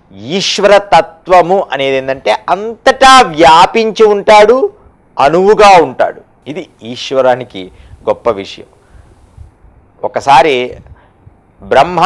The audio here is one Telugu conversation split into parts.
ఈశ్వర తత్వము అనేది ఏంటంటే అంతటా వ్యాపించి ఉంటాడు అణువుగా ఉంటాడు ఇది ఈశ్వరానికి గొప్ప విషయం ఒకసారి బ్రహ్మ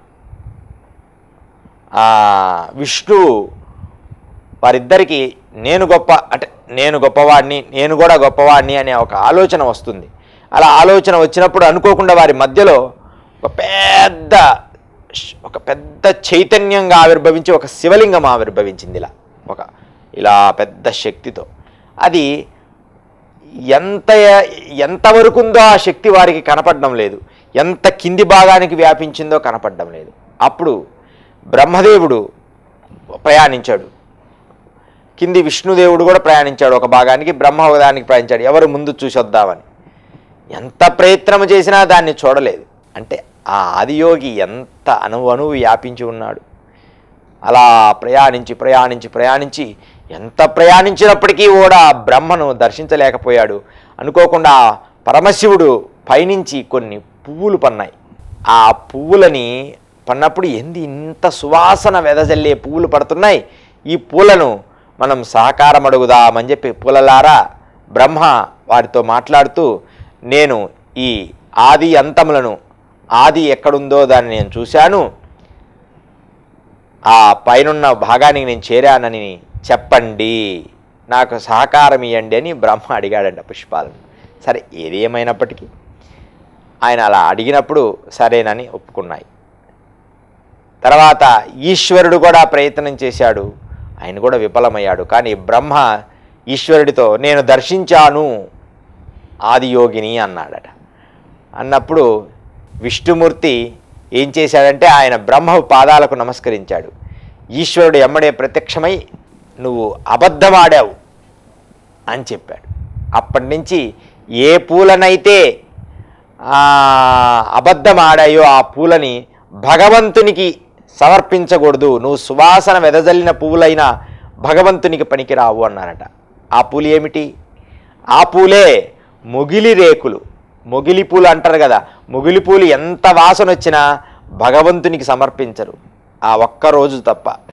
ఆ, విష్ణు వారిద్దరికి నేను గొప్ప అంటే నేను గొప్పవాడిని నేను కూడా గొప్పవాడిని అనే ఒక ఆలోచన వస్తుంది అలా ఆలోచన వచ్చినప్పుడు అనుకోకుండా వారి మధ్యలో ఒక పెద్ద శ్- ఒక పెద్ద చైతన్యంగా ఆవిర్భవించి ఒక శివలింగం ఆవిర్భవించింది ఇలా ఒక ఇలా పెద్ద శక్తితో అది ఎంత ఎంతవరకు ఉందో ఆ శక్తి వారికి కనపడడం లేదు ఎంత కింది భాగానికి వ్యాపించిందో కనపడడం లేదు అప్పుడు బ్రహ్మదేవుడు ప్రయాణించాడు కింది విష్ణుదేవుడు కూడా ప్రయాణించాడు ఒక భాగానికి బ్రహ్మ ఒక దానికి ప్రయాణించాడు ఎవరు ముందు చూసొద్దామని ఎంత ప్రయత్నం చేసినా దాన్ని చూడలేదు అంటే ఆ ఆదియోగి ఎంత అణువు అణువు వ్యాపించి ఉన్నాడు అలా ప్రయాణించి ప్రయాణించి ప్రయాణించి ఎంత ప్రయాణించినప్పటికీ కూడా ఆ బ్రహ్మను దర్శించలేకపోయాడు అనుకోకుండా ఆ పరమశివుడు పైనుంచి కొన్ని పువ్వులు పన్నాయి ఆ పువ్వులని పన్నప్పుడు ఎంది ఇంత సువాసన వెదజల్లే పువ్వులు పడుతున్నాయి ఈ పూలను మనం సహకారం అడుగుదామని చెప్పి పూలలారా బ్రహ్మ వారితో మాట్లాడుతూ నేను ఈ ఆది అంతములను ఆది ఎక్కడుందో దాన్ని నేను చూశాను ఆ పైనున్న భాగానికి నేను చేరానని చెప్పండి నాకు సహకారం ఇవ్వండి అని బ్రహ్మ అడిగాడంట పుష్పాలను సరే ఏది ఏమైనప్పటికీ ఆయన అలా అడిగినప్పుడు సరేనని ఒప్పుకున్నాయి తర్వాత ఈశ్వరుడు కూడా ప్రయత్నం చేశాడు ఆయన కూడా విఫలమయ్యాడు కానీ బ్రహ్మ ఈశ్వరుడితో నేను దర్శించాను ఆదియోగిని అన్నాడట అన్నప్పుడు విష్ణుమూర్తి ఏం చేశాడంటే ఆయన బ్రహ్మ పాదాలకు నమస్కరించాడు ఈశ్వరుడు ఎమ్మడే ప్రత్యక్షమై నువ్వు అబద్ధమాడావు అని చెప్పాడు అప్పటి నుంచి ఏ పూలనైతే ఆ, అబద్ధం ఆడాయో ఆ పూలని భగవంతునికి సమర్పించకూడదు నువ్వు సువాసన వెదజల్లిన పువ్వులైన భగవంతునికి పనికిరావు అన్నారట ఆ పూలు ఏమిటి ఆ పూలే మొగిలి రేకులు మొగిలి పూలు అంటారు కదా మొగిలి పూలు ఎంత వాసన వచ్చినా భగవంతునికి సమర్పించరు ఆ ఒక్క రోజు తప్ప